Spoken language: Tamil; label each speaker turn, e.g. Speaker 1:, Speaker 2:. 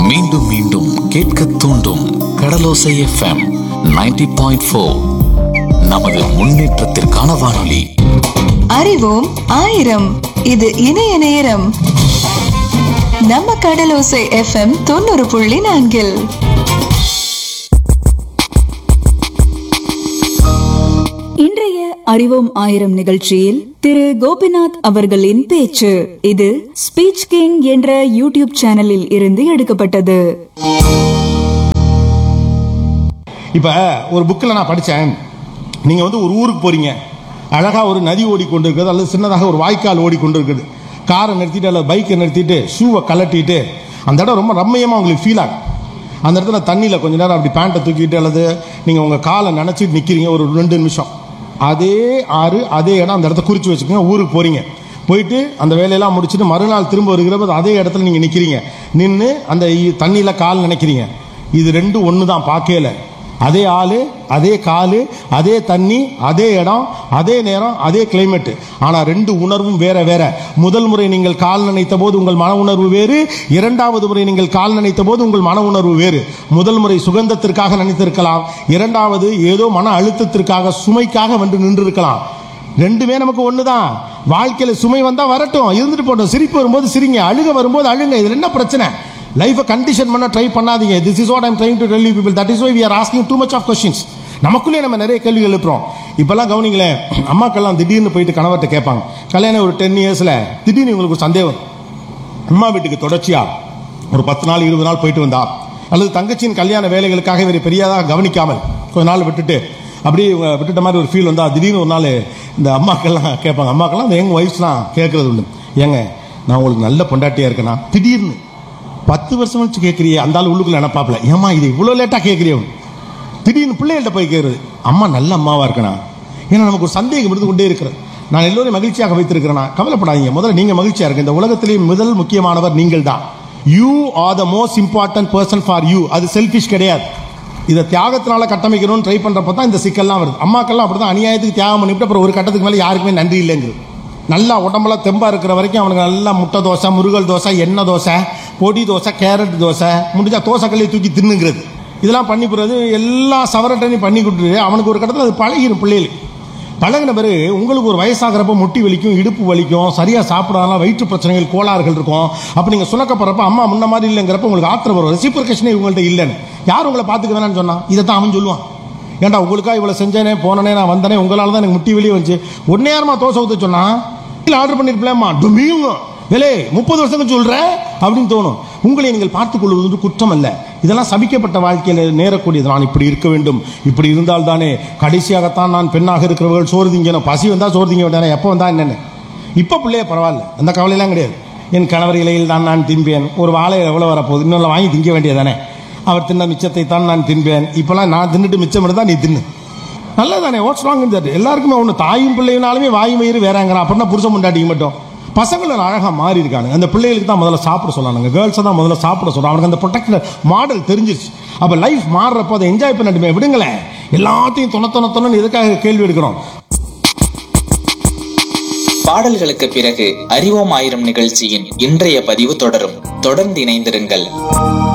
Speaker 1: மீண்டும் மீண்டும் கேட்க தூண்டும் கடலோசை எஃப்எம் 90.4 பாயிண்ட் ஃபோர் நமது முன்னேற்றத்திற்கான வானொலி
Speaker 2: அறிவோம் ஆயிரம் இது இணைய நேரம் நம்ம கடலோசை எஃப்எம் தொண்ணூறு புள்ளி நான்கில்
Speaker 3: இன்றைய அறிவோம் ஆயிரம் நிகழ்ச்சியில் திரு கோபிநாத் அவர்களின் பேச்சு இது ஸ்பீச் கிங் என்ற யூடியூப் சேனலில் இருந்து எடுக்கப்பட்டது
Speaker 4: இப்போ ஒரு புக்கில் நான் படித்தேன் நீங்கள் வந்து ஒரு ஊருக்கு போகிறீங்க அழகாக ஒரு நதி ஓடிக்கொண்டு இருக்குது அல்லது சின்னதாக ஒரு வாய்க்கால் ஓடிக்கொண்டு இருக்குது காரை நிறுத்திட்டு அல்லது பைக்கை நிறுத்திட்டு ஷூவை கலட்டிட்டு அந்த இடம் ரொம்ப ரம்மியமாக உங்களுக்கு ஃபீல் ஆகும் அந்த இடத்துல தண்ணியில் கொஞ்ச நேரம் அப்படி பேண்ட்டை தூக்கிட்டு அல்லது நீங்கள் உங்கள் காலை நினச்சிட்டு நிற்கிறீங்க ஒரு ரெண்டு நிமிஷம் அதே ஆறு அதே இடம் அந்த இடத்த குறித்து வச்சுக்கோங்க ஊருக்கு போகிறீங்க போயிட்டு அந்த வேலையெல்லாம் முடிச்சுட்டு மறுநாள் திரும்ப வருகிறப்ப அதே இடத்துல நீங்கள் நிற்கிறீங்க நின்று அந்த தண்ணியில் கால் நினைக்கிறீங்க இது ரெண்டும் ஒன்று தான் பார்க்கல அதே ஆளு அதே காலு அதே தண்ணி அதே இடம் அதே நேரம் அதே கிளைமேட் ஆனால் ரெண்டு உணர்வும் வேற வேற முதல் முறை நீங்கள் கால் நினைத்த போது உங்கள் மன உணர்வு வேறு இரண்டாவது முறை நீங்கள் கால் நினைத்த போது உங்கள் மன உணர்வு வேறு முதல் முறை சுகந்தத்திற்காக நினைத்திருக்கலாம் இரண்டாவது ஏதோ மன அழுத்தத்திற்காக சுமைக்காக வந்து நின்றிருக்கலாம் ரெண்டுமே நமக்கு ஒன்று தான் வாழ்க்கையில் சுமை வந்தால் வரட்டும் இருந்துட்டு போட்டோம் சிரிப்பு வரும்போது சிரிங்க அழுக வரும்போது அழுங்க இதில் என்ன பிரச்சனை லைஃபை கண்டிஷன் பண்ண ட்ரை பண்ணாதீங்க this is what I'm trying to tell you people that is why we are asking too much of questions நமக்குள்ளே நம்ம நிறைய கேள்விகள் எழுப்புறோம் இப்போல்லாம் கவனிங்களேன் அம்மாக்கெல்லாம் திடீர்னு போயிட்டு கணவர்கிட்ட கேட்பாங்க கல்யாணம் ஒரு டென் இயர்ஸில் திடீர்னு உங்களுக்கு ஒரு சந்தேகம் அம்மா வீட்டுக்கு தொடர்ச்சியா ஒரு பத்து நாள் இருபது நாள் போயிட்டு வந்தா அல்லது தங்கச்சியின் கல்யாண வேலைகளுக்காக இவரை பெரியதாக கவனிக்காமல் கொஞ்ச நாள் விட்டுட்டு அப்படியே இவங்க விட்டுட்ட மாதிரி ஒரு ஃபீல் வந்தா திடீர்னு ஒரு நாள் இந்த அம்மாக்கெல்லாம் கேட்பாங்க அம்மாக்கெல்லாம் இந்த எங்கள் ஒய்ஃப்ஸ்லாம் கேட்கறது உண்டு ஏங்க நான் உங்களுக்கு நல்ல பொண்டாட்டியா இருக்கேனா திடீர்னு பத்து வருஷம் கழிச்சு கேட்குறியே அந்த ஆள் உள்ளுக்குள்ள நினப்பாப்ல ஏமா இது இவ்வளோ லேட்டாக கேட்குறிய திடீர்னு பிள்ளைகள்கிட்ட போய் கேட்குறது அம்மா நல்ல அம்மாவா இருக்கனா ஏன்னா நமக்கு ஒரு சந்தேகம் இருந்து கொண்டே இருக்கிறது நான் எல்லோரையும் மகிழ்ச்சியாக வைத்திருக்கிறேனா கவலைப்படாதீங்க முதல்ல நீங்க மகிழ்ச்சியா இருக்கு இந்த உலகத்திலேயே முதல் முக்கியமானவர் நீங்கள் தான் you are the most important person for you அது செல்ஃபிஷ் கிடையாது இதை தியாகத்தினால கட்டமைக்கணும்னு ட்ரை பண்றப்ப தான் இந்த சிக்கல்லாம் வருது அம்மாக்கெல்லாம் அப்படிதான் அநியாயத்துக்கு தியாகம் பண்ணிவிட்டு அப்புறம் ஒரு கட்டத்துக்கு மேலே யாருக்குமே நன்றி இல்லைங்கிறது நல்லா உடம்பெல்லாம் தெம்பா இருக்கிற வரைக்கும் அவனுக்கு நல்லா முட்டை தோசை முருகல் தோசை எண்ணெய் தோசை பொடி தோசை கேரட் தோசை முடிஞ்சா தோசை கல்லையை தூக்கி தின்னுங்கிறது இதெல்லாம் பண்ணி போகிறது எல்லா சவரட்டனையும் பண்ணி கொடுத்துட்டு அவனுக்கு ஒரு கட்டத்தில் அது பழகிடும் பிள்ளைகளுக்கு பழகின பிறகு உங்களுக்கு ஒரு வயசாகிறப்ப முட்டி வலிக்கும் இடுப்பு வலிக்கும் சரியாக சாப்பிடாதனால வயிற்று பிரச்சனைகள் கோளாறுகள் இருக்கும் அப்போ நீங்கள் சுணக்கப்படுறப்ப அம்மா முன்ன மாதிரி இல்லைங்கிறப்ப உங்களுக்கு ஆத்திரம் வரும் ரெசிப்ரிகேஷனே உங்கள்கிட்ட இல்லைன்னு யார் உங்களை பார்த்துக்க வேணாம்னு சொன்னா இதை தான் அவன் சொல்லுவான் ஏன்டா உங்களுக்கா இவ்வளோ செஞ்சேனே போனனே நான் வந்தனே உங்களால தான் எனக்கு முட்டி வெளியே வந்துச்சு உடனே யாருமா தோசை ஊற்ற சொன்னா இல்லை ஆர்டர் பண்ணிருப்பேம்மா டுமியும் வேலே முப்பது வருஷத்துக்கு சொல்ற அப்படின்னு தோணும் உங்களை நீங்கள் பார்த்துக் கொள்வது வந்து குற்றம் அல்ல இதெல்லாம் சபிக்கப்பட்ட வாழ்க்கையில் நேரக்கூடியது நான் இப்படி இருக்க வேண்டும் இப்படி இருந்தால் தானே கடைசியாகத்தான் நான் பெண்ணாக இருக்கிறவர்கள் சோறு திங்கணும் பசி வந்தால் சோறு திங்க வேண்டாம் எப்போ வந்தா என்னென்ன இப்போ பிள்ளைய பரவாயில்ல அந்த கவலையெல்லாம் கிடையாது என் கணவர் இலையில் தான் நான் தின்பேன் ஒரு வாழை எவ்வளோ வரப்போகுது இன்னொன்று வாங்கி திங்க வேண்டியதானே அவர் தின்ன மிச்சத்தை தான் நான் தின்பேன் இப்போலாம் நான் தின்னுட்டு மிச்சம் இருந்தால் நீ தின்னு நல்லதானே வாட்ஸ் ராங் தட் எல்லாருக்குமே ஒன்று தாயும் பிள்ளைனாலுமே வாய் மயிறு வேறாங்கிறான் அப்படின்னா புருஷன் முண்டாட்டிக்க மட்டும் பசங்களும் அழகாக மாறி இருக்கானுங்க அந்த பிள்ளைகளுக்கு தான் முதல்ல சாப்பிட சொல்லானுங்க கேர்ள்ஸை தான் முதல்ல சாப்பிட சொல்கிறாங்க அவனுக்கு அந்த ப்ரொடெக்டர் மாடல் தெரிஞ்சிருச்சு அப்போ லைஃப் மாறுறப்போ அதை என்ஜாய் பண்ணட்டுமே விடுங்களேன் எல்லாத்தையும் தொண தொண தொணன்னு எதுக்காக கேள்வி எடுக்கிறோம்
Speaker 5: பாடல்களுக்கு பிறகு அறிவோம் ஆயிரம் நிகழ்ச்சியின் இன்றைய பதிவு தொடரும் தொடர்ந்து இணைந்திருங்கள்